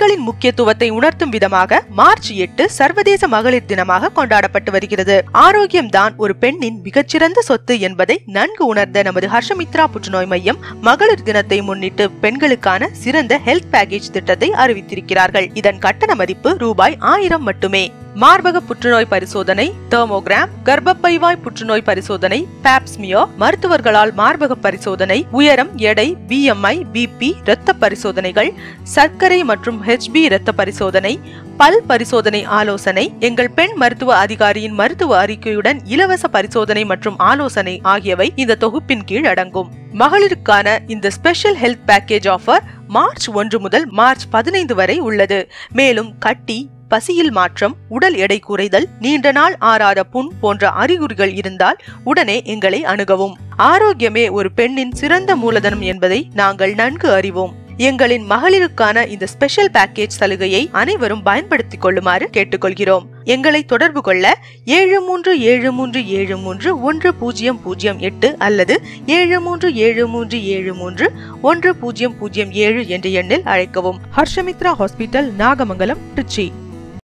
பெண்களின் முக்கியத்துவத்தை உணர்த்தும் விதமாக மார்ச் எட்டு சர்வதேச மகளிர் தினமாக கொண்டாடப்பட்டு வருகிறது ஆரோக்கியம்தான் ஒரு பெண்ணின் மிகச்சிறந்த சொத்து என்பதை நன்கு உணர்ந்த நமது ஹர்ஷமித்ரா புற்றுநோய் மையம் மகளிர் தினத்தை முன்னிட்டு பெண்களுக்கான சிறந்த ஹெல்த் பேக்கேஜ் திட்டத்தை அறிவித்திருக்கிறார்கள் இதன் கட்டண மதிப்பு ரூபாய் ஆயிரம் மட்டுமே மார்பக புற்றுநோய் பரிசோதனை தெர்மோகிராம் கர்ப்பப்பைவாய் புற்றுநோய் பரிசோதனை பாப்ஸ்மியோ மருத்துவர்களால் மார்பக பரிசோதனை உயரம் எடை பிஎம்ஐ பிபி இரத்த பரிசோதனைகள் சர்க்கரை மற்றும் ஹெச்பி இரத்த பரிசோதனை பல் பரிசோதனை ஆலோசனை எங்கள் பெண் மருத்துவ அதிகாரியின் மருத்துவ அறிக்கையுடன் இலவச பரிசோதனை மற்றும் ஆலோசனை ஆகியவை இந்த தொகுப்பின் கீழ் அடங்கும் மகளிருக்கான இந்த special health package offer March ஒன்று முதல் மார்ச் பதினைந்து வரை உள்ளது மேலும் கட்டி பசியில் மாற்றம் உடல் எடை குறைதல் நீண்ட நாள் ஆறாத புண் போன்ற அறிகுறிகள் இருந்தால் உடனே எங்களை அணுகவும் ஆரோக்கியமே ஒரு பெண்ணின் சிறந்த மூலதனம் என்பதை நாங்கள் நன்கு அறிவோம் எங்களின் மகளிருக்கான இந்த ஸ்பெஷல் பேக்கேஜ் சலுகையை அனைவரும் பயன்படுத்திக் கொள்ளுமாறு கேட்டுக்கொள்கிறோம் எங்களை தொடர்பு கொள்ள ஏழு மூன்று ஏழு மூன்று ஏழு மூன்று ஒன்று பூஜ்ஜியம் பூஜ்ஜியம் எட்டு அல்லது ஏழு மூன்று ஏழு மூன்று ஏழு மூன்று ஒன்று பூஜ்ஜியம் பூஜ்ஜியம் ஏழு என்ற எண்ணில் அழைக்கவும் ஹர்ஷமித்ரா ஹாஸ்பிட்டல் நாகமங்கலம் திருச்சி